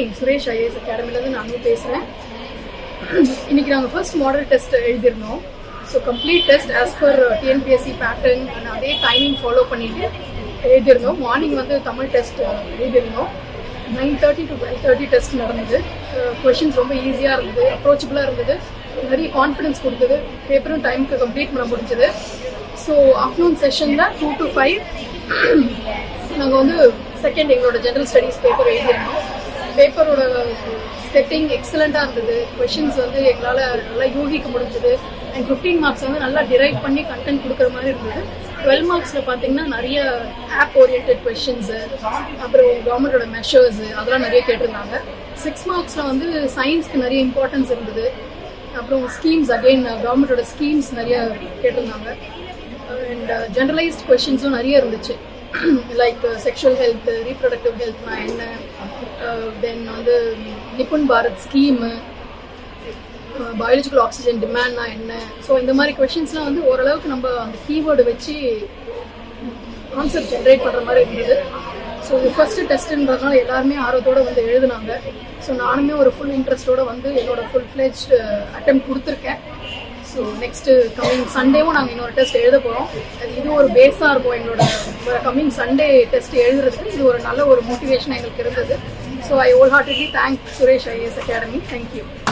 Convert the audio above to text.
Suresh IAS அகாடமிலேருந்து நானும் பேசுகிறேன் இன்னைக்கு நாங்கள் ஃபர்ஸ்ட் மாடல் டெஸ்ட் எழுதியிருந்தோம் so complete test as per TNPSC pattern அதே டைமிங் ஃபாலோ பண்ணிட்டு எழுதியிருந்தோம் மார்னிங் வந்து தமிழ் டெஸ்ட் எழுதியிருந்தோம் nine thirty to twelve thirty test நடந்தது கொஷின்ஸ் ரொம்ப ஈஸியாக இருந்தது அப்ரோச்சபிளாக இருந்தது நிறைய கான்ஃபிடன்ஸ் கொடுத்தது பேப்பரும் டைமுக்கு கம்ப்ளீட் பண்ண முடிஞ்சது ஸோ ஆஃப்டர்நூன் செஷனில் டூ டு ஃபைவ் நாங்கள் வந்து செகண்ட் எங்களோட ஜென்ரல் ஸ்டடீஸ் பேப்பர் எழுதியிருந்தோம் பேப்பரோட செட்டிங் எக்ஸலண்ட்டாக இருந்தது கொஷின்ஸ் வந்து எங்களால் நல்லா யூகிக்க முடிஞ்சது அண்ட் ஃபிஃப்டீன் மார்க்ஸ் வந்து நல்லா டிரைவ் பண்ணி கண்டென்ட் கொடுக்குற மாதிரி இருந்தது டுவெல் மார்க்ஸில் பார்த்தீங்கன்னா நிறைய ஆப் ஓரியன்ட் கொஷின்ஸு அப்புறம் கவர்மெண்டோட மெஷர்ஸு அதெல்லாம் நிறைய கேட்டிருந்தாங்க சிக்ஸ் மார்க்ஸில் வந்து சயின்ஸ்க்கு நிறைய இம்பார்ட்டன்ஸ் இருந்தது அப்புறம் ஸ்கீம்ஸ் அகெயின் கவர்மெண்டோட ஸ்கீம்ஸ் நிறைய கேட்டிருந்தாங்க அண்ட் ஜென்ரலைஸ்ட் கொஷின்ஸும் நிறைய இருந்துச்சு லைக் செக்ஷுவல் ஹெல்த் ரீப்ரொடக்டிவ் ஹெல்த்னா என்ன தென் வந்து Nipun Bharat scheme biological oxygen டிமாண்ட்னா என்ன ஸோ இந்த மாதிரி கொஷின்ஸ்லாம் வந்து ஓரளவுக்கு நம்ம அந்த கீவேர்டு வச்சு ஆன்சர் ஜென்ரேட் பண்ணுற மாதிரி இருந்தது ஸோ இது ஃபர்ஸ்ட் டெஸ்ட்ன்றதுனால எல்லாருமே ஆர்வத்தோட வந்து எழுதுனாங்க ஸோ நானுமே ஒரு ஃபுல் இன்ட்ரெஸ்டோட வந்து என்னோட ஃபுல் ஃப்ளெஜ் அட்டம் கொடுத்துருக்கேன் ஸோ நெக்ஸ்ட் கம்மிங் சண்டேவும் நாங்கள் இன்னொரு டெஸ்ட் எழுத போகிறோம் அது இது ஒரு பேஸாக இருக்கும் எங்களோட கம்மிங் சண்டே டெஸ்ட் எழுதுறதுக்கு இது ஒரு நல்ல ஒரு மோட்டிவேஷன் எங்களுக்கு இருந்தது so I wholeheartedly thank Suresh IAS Academy thank you